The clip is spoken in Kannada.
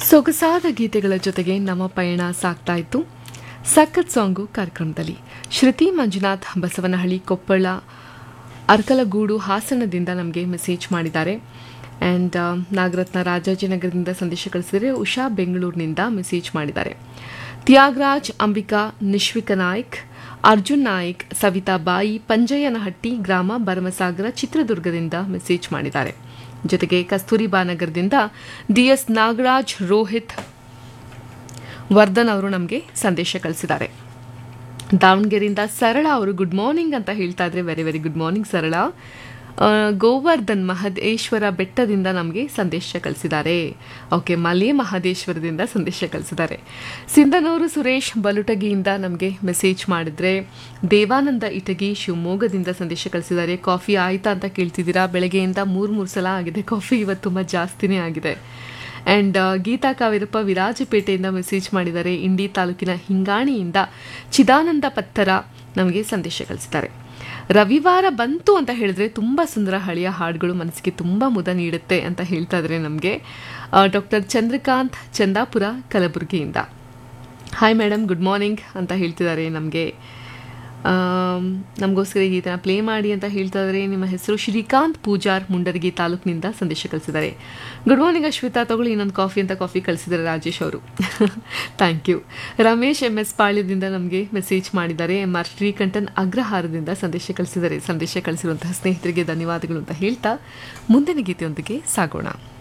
ಸೊಗಸಾದ ಗೀತೆಗಳ ಜೊತೆಗೆ ನಮ್ಮ ಪಯಣ ಸಾಗ್ತಾ ಇತ್ತು ಸಖತ್ ಸಾಂಗು ಕಾರ್ಯಕ್ರಮದಲ್ಲಿ ಶ್ರುತಿ ಮಂಜುನಾಥ್ ಬಸವನಹಳ್ಳಿ ಕೊಪ್ಪಳ ಅರ್ಕಲಗೂಡು ಹಾಸನದಿಂದ ನಮಗೆ ಮೆಸೇಜ್ ಮಾಡಿದ್ದಾರೆ ಆ್ಯಂಡ್ ನಾಗರತ್ನ ರಾಜಾಜಿನಗರದಿಂದ ಸಂದೇಶ ಕಳಿಸಿದರೆ ಉಷಾ ಬೆಂಗಳೂರಿನಿಂದ ಮೆಸೇಜ್ ಮಾಡಿದ್ದಾರೆ ತ್ಯಾಗರಾಜ್ ಅಂಬಿಕಾ ನಿಶ್ವಿಕ ನಾಯ್ಕ್ ಅರ್ಜುನ್ ನಾಯ್ಕ್ ಸವಿತಾ ಬಾಯಿ ಪಂಜಯ್ಯನಹಟ್ಟಿ ಗ್ರಾಮ ಭರಮಸಾಗರ ಚಿತ್ರದುರ್ಗದಿಂದ ಮೆಸೇಜ್ ಮಾಡಿದ್ದಾರೆ ಜೊತೆಗೆ ಕಸ್ತೂರಿ ಬಾನಗರದಿಂದ ಡಿಎಸ್ ನಾಗರಾಜ್ ರೋಹಿತ್ ವರ್ಧನ್ ಅವರು ನಮಗೆ ಸಂದೇಶ ಕಳಿಸಿದ್ದಾರೆ ದಾವಣಗೆರೆಯಿಂದ ಸರಳ ಅವರು ಗುಡ್ ಮಾರ್ನಿಂಗ್ ಅಂತ ಹೇಳ್ತಾ ಇದ್ರೆ ವೆರಿ ವೆರಿ ಗುಡ್ ಮಾರ್ನಿಂಗ್ ಸರಳ ಆ, ಗೋವರ್ಧನ್ ಮಹದೇಶ್ವರ ಬೆಟ್ಟದಿಂದ ನಮಗೆ ಸಂದೇಶ ಕಳಿಸಿದ್ದಾರೆ ಓಕೆ ಮಲೆ ಮಹದೇಶ್ವರದಿಂದ ಸಂದೇಶ ಕಳಿಸಿದ್ದಾರೆ ಸಿಂಧನೂರು ಸುರೇಶ್ ಬಲುಟಗಿಯಿಂದ ನಮಗೆ ಮೆಸೇಜ್ ಮಾಡಿದ್ರೆ ದೇವಾನಂದ ಇಟಗಿ ಶಿವಮೊಗ್ಗದಿಂದ ಸಂದೇಶ ಕಳಿಸಿದ್ದಾರೆ ಕಾಫಿ ಆಯ್ತಾ ಅಂತ ಕೇಳ್ತಿದ್ದೀರಾ ಬೆಳಗ್ಗೆಯಿಂದ ಮೂರು ಮೂರು ಸಲ ಆಗಿದೆ ಕಾಫಿ ಇವತ್ತು ತುಂಬ ಜಾಸ್ತಿನೇ ಆಗಿದೆ ಆ್ಯಂಡ್ ಗೀತಾ ಕಾವೇರಪ್ಪ ವಿರಾಜಪೇಟೆಯಿಂದ ಮೆಸೇಜ್ ಮಾಡಿದ್ದಾರೆ ಇಂಡಿ ತಾಲೂಕಿನ ಹಿಂಗಾಣಿಯಿಂದ ಚಿದಾನಂದ ಪತ್ತರ ನಮಗೆ ಸಂದೇಶ ಕಳಿಸಿದ್ದಾರೆ ರವಿವಾರ ಬಂತು ಅಂತ ಹೇಳಿದ್ರೆ ತುಂಬ ಸುಂದರ ಹಳೆಯ ಹಾಡುಗಳು ಮನಸ್ಸಿಗೆ ತುಂಬ ಮುದ ನೀಡುತ್ತೆ ಅಂತ ಹೇಳ್ತಾ ಇದ್ದಾರೆ ನಮಗೆ ಡಾಕ್ಟರ್ ಚಂದ್ರಕಾಂತ್ ಚಂದಾಪುರ ಕಲಬುರಗಿಯಿಂದ ಹಾಯ್ ಮೇಡಮ್ ಗುಡ್ ಮಾರ್ನಿಂಗ್ ಅಂತ ಹೇಳ್ತಿದ್ದಾರೆ ನಮಗೆ ನಮಗೋಸ್ಕರ ಈ ಗೀತನ ಪ್ಲೇ ಮಾಡಿ ಅಂತ ಹೇಳ್ತಾ ಇದ್ದಾರೆ ನಿಮ್ಮ ಹೆಸರು ಶ್ರೀಕಾಂತ್ ಪೂಜಾರ್ ಮುಂಡರಗಿ ತಾಲೂಕಿನಿಂದ ಸಂದೇಶ ಕಳಿಸಿದ್ದಾರೆ ಗುಡ್ ಮಾರ್ನಿಂಗ್ ಅಶ್ವಿತಾ ತಗೊಳ್ಳಿ ಇನ್ನೊಂದು ಕಾಫಿ ಅಂತ ಕಾಫಿ ಕಳಿಸಿದ್ದಾರೆ ರಾಜೇಶ್ ಅವರು thank you Ramesh M S ಪಾಳ್ಯದಿಂದ ನಮಗೆ ಮೆಸೇಜ್ ಮಾಡಿದ್ದಾರೆ ಎಂ ಆರ್ ಶ್ರೀಕಂಠನ್ ಅಗ್ರಹಾರದಿಂದ ಸಂದೇಶ ಕಳಿಸಿದ್ದಾರೆ ಸಂದೇಶ ಕಳಿಸಿರುವಂತಹ ಸ್ನೇಹಿತರಿಗೆ ಧನ್ಯವಾದಗಳು ಅಂತ ಹೇಳ್ತಾ ಮುಂದಿನ ಗೀತೆಯೊಂದಿಗೆ ಸಾಗೋಣ